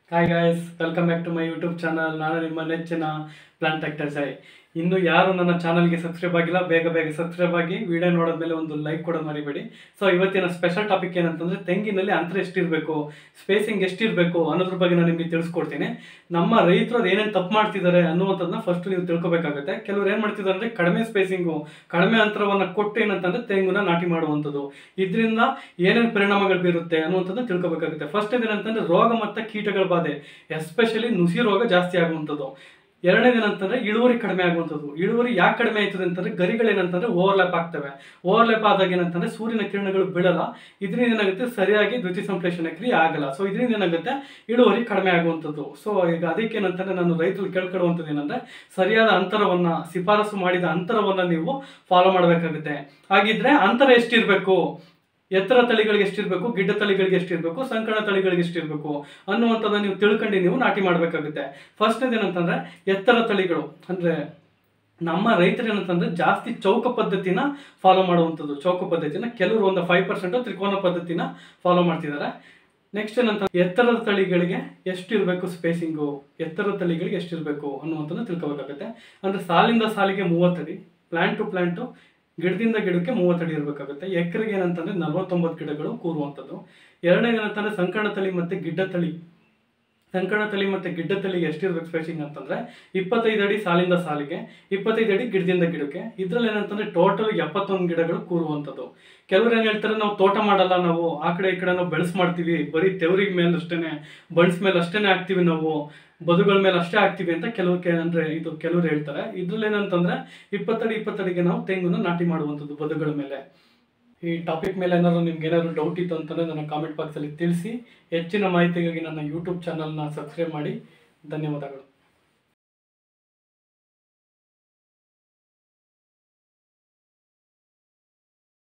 hi guys welcome back to my YouTube channel ನಾನು ನಿಮ್ಮ ನೆಚ್ಚಿನ ಪ್ಲಾಂಟ್ ಐ ಇನ್ನು ಯಾರು ನನ್ನ ಚಾನಲ್ಗೆ ಸಬ್ಸ್ಕ್ರೈಬ್ ಆಗಿಲ್ಲ ಬೇಗ ಬೇಗ ಸಬ್ಸ್ಕ್ರೈಬ್ ಆಗಿ ವಿಡಿಯೋ ನೋಡಿದ್ಮೇಲೆ ಒಂದು ಲೈಕ್ ಕೊಡೋದು ಮರಿಬೇಡಿ ಸೊ ಇವತ್ತಿನ ಸ್ಪೆಷಲ್ ಟಾಪಿಕ್ ಏನಂತಂದ್ರೆ ತೆಂಗಿನಲ್ಲಿ ಅಂತರ ಎಷ್ಟಿರಬೇಕು ಸ್ಪೇಸಿಂಗ್ ಎಷ್ಟಿರಬೇಕು ಅನ್ನೋದ್ರ ಬಗ್ಗೆ ನಾನು ನಿಮಗೆ ತಿಳಿಸ್ಕೊಡ್ತೀನಿ ನಮ್ಮ ರೈತರು ಅದು ಏನೇನು ತಪ್ಪು ಮಾಡ್ತಿದ್ದಾರೆ ಅನ್ನುವಂಥದ್ದನ್ನ ಫಸ್ಟ್ ನೀವು ತಿಳ್ಕೊಬೇಕಾಗುತ್ತೆ ಕೆಲವರು ಏನು ಮಾಡ್ತಿದ್ದಾರೆ ಅಂದ್ರೆ ಕಡಿಮೆ ಸ್ಪೇಸಿಂಗು ಕಡಿಮೆ ಅಂತರವನ್ನು ಕೊಟ್ಟು ಏನಂತಂದ್ರೆ ತೆಂಗುನ ನಾಟಿ ಮಾಡುವಂಥದ್ದು ಇದರಿಂದ ಏನೇನು ಪರಿಣಾಮಗಳು ಬೀರುತ್ತೆ ಅನ್ನುವಂಥದ್ದನ್ನ ತಿಳ್ಕೊಬೇಕಾಗುತ್ತೆ ಫಸ್ಟ್ ಏನಂತಂದ್ರೆ ರೋಗ ಮತ್ತು ಕೀಟಗಳ ಬಾಧೆ ಎಸ್ಪೆಷಲಿ ನುಸಿ ರೋಗ ಜಾಸ್ತಿ ಆಗುವಂಥದ್ದು ಎರಡನೇದೇನಂತಂದ್ರೆ ಇಳುವರಿ ಕಡಿಮೆ ಆಗುವಂಥದ್ದು ಇಳುವರಿ ಯಾಕೆ ಕಡಿಮೆ ಆಯ್ತದೆ ಅಂತಂದ್ರೆ ಗರಿಗಳೇನಂತಂದ್ರೆ ಓವರ್ಲ್ಯಾಪ್ ಆಗ್ತವೆ ಓವರ್ಲ್ಯಾಪ್ ಆದಾಗ ಏನಂತಂದ್ರೆ ಸೂರ್ಯನ ಕಿರಣಗಳು ಬೀಳಲ್ಲ ಇದರಿಂದ ಏನಾಗುತ್ತೆ ಸರಿಯಾಗಿ ದ್ಯುತಿ ಸಂಶ್ಲೇಷಣೆ ಕ್ರಿಯೆ ಆಗಲ್ಲ ಸೊ ಇದರಿಂದ ಏನಾಗುತ್ತೆ ಇಳುವರಿ ಕಡಿಮೆ ಆಗುವಂಥದ್ದು ಸೊ ಈಗ ಅದಕ್ಕೆ ಏನಂತಂದ್ರೆ ನಾನು ರೈತರು ಕೇಳ್ಕೊಳ್ಳುವಂಥದ್ದು ಏನಂದ್ರೆ ಸರಿಯಾದ ಅಂತರವನ್ನ ಶಿಫಾರಸು ಮಾಡಿದ ಅಂತರವನ್ನ ನೀವು ಫಾಲೋ ಮಾಡಬೇಕಾಗುತ್ತೆ ಹಾಗಿದ್ರೆ ಅಂತರ ಎಷ್ಟಿರಬೇಕು ಎತ್ತರ ತಳಿಗಳಿಗೆ ಎಷ್ಟಿರಬೇಕು ಗಿಡ್ಡ ತಳಿಗಳಿಗೆ ಎಷ್ಟಿರಬೇಕು ಸಂಕಣ ತಳಿಗಳಿಗೆ ಎಷ್ಟಿರಬೇಕು ಅನ್ನುವಂಥದ್ದನ್ನ ನೀವು ತಿಳ್ಕೊಂಡು ನೀವು ನಾಟಿ ಮಾಡಬೇಕಾಗುತ್ತೆ ಫಸ್ಟ್ನೇದು ಏನಂತಂದ್ರೆ ಎತ್ತರ ತಳಿಗಳು ಅಂದ್ರೆ ನಮ್ಮ ರೈತರು ಏನಂತಂದ್ರೆ ಜಾಸ್ತಿ ಚೌಕ ಪದ್ಧತಿನ ಫಾಲೋ ಮಾಡುವಂಥದ್ದು ಚೌಕ ಪದ್ಧತಿನ ಕೆಲವರು ಒಂದು ಫೈವ್ ಪರ್ಸೆಂಟ್ ತ್ರಿಕೋನ ಪದ್ಧತಿನ ಫಾಲೋ ಮಾಡ್ತಿದ್ದಾರೆ ನೆಕ್ಸ್ಟ್ ಏನಂತ ಎತ್ತರದ ತಳಿಗಳಿಗೆ ಎಷ್ಟಿರಬೇಕು ಸ್ಪೇಸಿಂಗು ಎತ್ತರದ ತಳಿಗಳಿಗೆ ಎಷ್ಟಿರಬೇಕು ಅನ್ನುವಂಥದ್ದು ತಿಳ್ಕೊಬೇಕಾಗುತ್ತೆ ಅಂದ್ರೆ ಸಾಲಿಂದ ಸಾಲಿಗೆ ಮೂವತ್ತಡಿ ಪ್ಲಾಂಟ್ ಟು ಪ್ಲಾಂಟು ಗಿಡದಿಂದ ಗಿಡಕ್ಕೆ ಮೂವತ್ತಡಿ ಇರಬೇಕಾಗುತ್ತೆ ಎಕರೆಗೆ ಏನಂತಂದ್ರೆ ನಲವತ್ತೊಂಬತ್ತು ಗಿಡಗಳು ಕೂರುವಂಥದ್ದು ಎರಡನೇದು ಏನಂತಂದ್ರೆ ಸಂಕಣ ತಳಿ ಮತ್ತೆ ಗಿಡ್ಡ ತಳಿ ಸಂಕಣ ತಳಿ ಮತ್ತೆ ಗಿಡ್ಡ ತಳಿಗೆ ಎಷ್ಟಿರ್ಬೇಕು ಸ್ಪೇಸಿಂಗ್ ಅಂತಂದ್ರೆ ಇಪ್ಪತ್ತೈದು ಅಡಿ ಸಾಲಿಂದ ಸಾಲಿಗೆ ಇಪ್ಪತ್ತೈದು ಅಡಿ ಗಿಡದಿಂದ ಗಿಡಕ್ಕೆ ಇದ್ರಲ್ಲಿ ಏನಂತಂದ್ರೆ ಟೋಟಲ್ ಎಪ್ಪತ್ತೊಂದು ಗಿಡಗಳು ಕೂರುವಂಥದ್ದು ಕೆಲವ್ರು ಏನ್ ಹೇಳ್ತಾರೆ ನಾವು ತೋಟ ಮಾಡಲ್ಲ ನಾವು ಆ ಕಡೆ ಈ ಕಡೆ ನಾವು ಬೆಳೆಸ್ ಮಾಡ್ತೀವಿ ಬರೀ ತೆವರಿಗೆ ಮೇಲೆ ಅಷ್ಟೇನೆ ಬಣ್ಸ್ ಮೇಲೆ ಅಷ್ಟೇನೆ ಹಾಕ್ತಿವಿ ನಾವು ಬದುಗಳ ಮೇಲೆ ಅಷ್ಟೇ ಹಾಕ್ತಿವಿ ಅಂತ ಕೆಲವು ಅಂದ್ರೆ ಇದು ಕೆಲವ್ರು ಹೇಳ್ತಾರೆ ಇದ್ರಲ್ಲಿ ಏನಂತಂದ್ರೆ ಇಪ್ಪತ್ತಡಿ ಇಪ್ಪತ್ತಡಿಗೆ ನಾವು ತೆಂಗುನ ನಾಟಿ ಮಾಡುವಂಥದ್ದು ಬದುಗಳ ಮೇಲೆ ಈ ಟಾಪಿಕ್ ಮೇಲೆ ಏನಾದ್ರು ನಿಮ್ಗೆ ಏನಾದ್ರು ಡೌಟ್ ಇತ್ತು ಅಂತಂದ್ರೆ ನನ್ನ ಕಾಮೆಂಟ್ ಬಾಕ್ಸಲ್ಲಿ ತಿಳಿಸಿ ಹೆಚ್ಚಿನ ಮಾಹಿತಿಗಾಗಿ ನನ್ನ ಯೂಟ್ಯೂಬ್ ಚಾನಲ್ನ ಸಬ್ಸ್ಕ್ರೈಬ್ ಮಾಡಿ ಧನ್ಯವಾದಗಳು